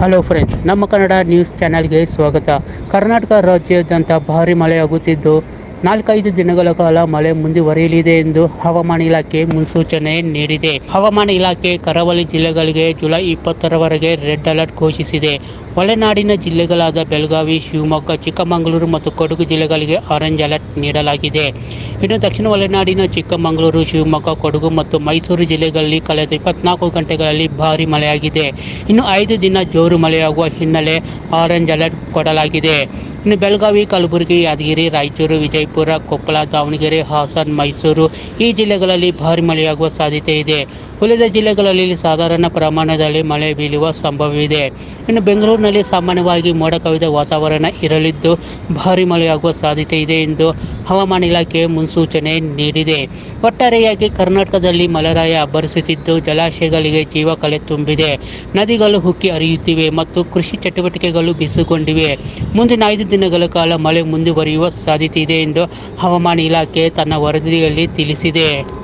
hello friends ನಮ್ಮ Kannada news ಚಾನೆಲ್ಗೆ ಸ್ವಾಗತ ಕರ್ನಾಟಕ ರಾಜ್ಯಾದ್ಯಂತ ಭಾರಿ ಮಳೆಯಾಗುತ್ತಿದ್ದು ನಾಲ್ಕೈದು ದಿನಗಳ ಕಾಲ ಮಳೆ ಮುಂದುವರಿಯಲಿದೆ ಎಂದು ಹವಾಮಾನ ಇಲಾಖೆ ಮುನ್ಸೂಚನೆ ನೀಡಿದೆ ಹವಾಮಾನ ಇಲಾಖೆ ಕರಾವಳಿ ಜಿಲ್ಲೆಗಳಿಗೆ ಜುಲೈ ಇಪ್ಪತ್ತರವರೆಗೆ ರೆಡ್ ಅಲರ್ಟ್ ಘೋಷಿಸಿದೆ ಒಳನಾಡಿನ ಜಿಲ್ಲೆಗಳಾದ ಬೆಳಗಾವಿ ಶಿವಮೊಗ್ಗ ಚಿಕ್ಕಮಗಳೂರು ಮತ್ತು ಕೊಡಗು ಜಿಲ್ಲೆಗಳಿಗೆ ಆರೆಂಜ್ ಅಲರ್ಟ್ ನೀಡಲಾಗಿದೆ ಇನ್ನು ದಕ್ಷಿಣ ಒಳನಾಡಿನ ಚಿಕ್ಕಮಗಳೂರು ಶಿವಮೊಗ್ಗ ಕೊಡಗು ಮತ್ತು ಮೈಸೂರು ಜಿಲ್ಲೆಗಳಲ್ಲಿ ಕಳೆದ ಇಪ್ಪತ್ನಾಲ್ಕು ಗಂಟೆಗಳಲ್ಲಿ ಭಾರಿ ಮಳೆಯಾಗಿದೆ ಇನ್ನು ಐದು ದಿನ ಜೋರು ಮಳೆಯಾಗುವ ಹಿನ್ನೆಲೆ ಆರೆಂಜ್ ಅಲರ್ಟ್ ಕೊಡಲಾಗಿದೆ ಇನ್ನು ಬೆಳಗಾವಿ ಕಲಬುರಗಿ ಯಾದಗಿರಿ ರಾಯಚೂರು ವಿಜಯಪುರ ಕೊಪ್ಪಳ ದಾವಣಗೆರೆ ಹಾಸನ್ ಮೈಸೂರು ಈ ಜಿಲ್ಲೆಗಳಲ್ಲಿ ಭಾರಿ ಮಳೆಯಾಗುವ ಸಾಧ್ಯತೆ ಇದೆ ಉಳಿದ ಜಿಲ್ಲೆಗಳಲ್ಲಿ ಸಾಧಾರಣ ಪ್ರಮಾಣದಲ್ಲಿ ಮಳೆ ಬೀಳುವ ಸಂಭವವಿದೆ ಇನ್ನು ಬೆಂಗಳೂರಿನಲ್ಲಿ ಸಾಮಾನ್ಯವಾಗಿ ಮೋಡ ಕವಿದ ವಾತಾವರಣ ಇರಲಿದ್ದು ಭಾರಿ ಮಳೆಯಾಗುವ ಸಾಧ್ಯತೆ ಇದೆ ಎಂದು ಹವಾಮಾನ ಇಲಾಖೆ ಮುನ್ಸೂಚನೆ ನೀಡಿದೆ ಒಟ್ಟಾರೆಯಾಗಿ ಕರ್ನಾಟಕದಲ್ಲಿ ಮಳೆರಾಯ ಅಬ್ಬರಿಸುತ್ತಿದ್ದು ಜಲಾಶಯಗಳಿಗೆ ಜೀವಕಲೆ ತುಂಬಿದೆ ನದಿಗಳು ಹುಕ್ಕಿ ಹರಿಯುತ್ತಿವೆ ಮತ್ತು ಕೃಷಿ ಚಟುವಟಿಕೆಗಳು ಬಿಸುಗೊಂಡಿವೆ ಮುಂದಿನ ಐದು ದಿನಗಳ ಕಾಲ ಮಳೆ ಮುಂದುವರಿಯುವ ಸಾಧ್ಯತೆ ಇದೆ ಎಂದು ಹವಾಮಾನ ಇಲಾಖೆ ತನ್ನ ವರದಿಯಲ್ಲಿ ತಿಳಿಸಿದೆ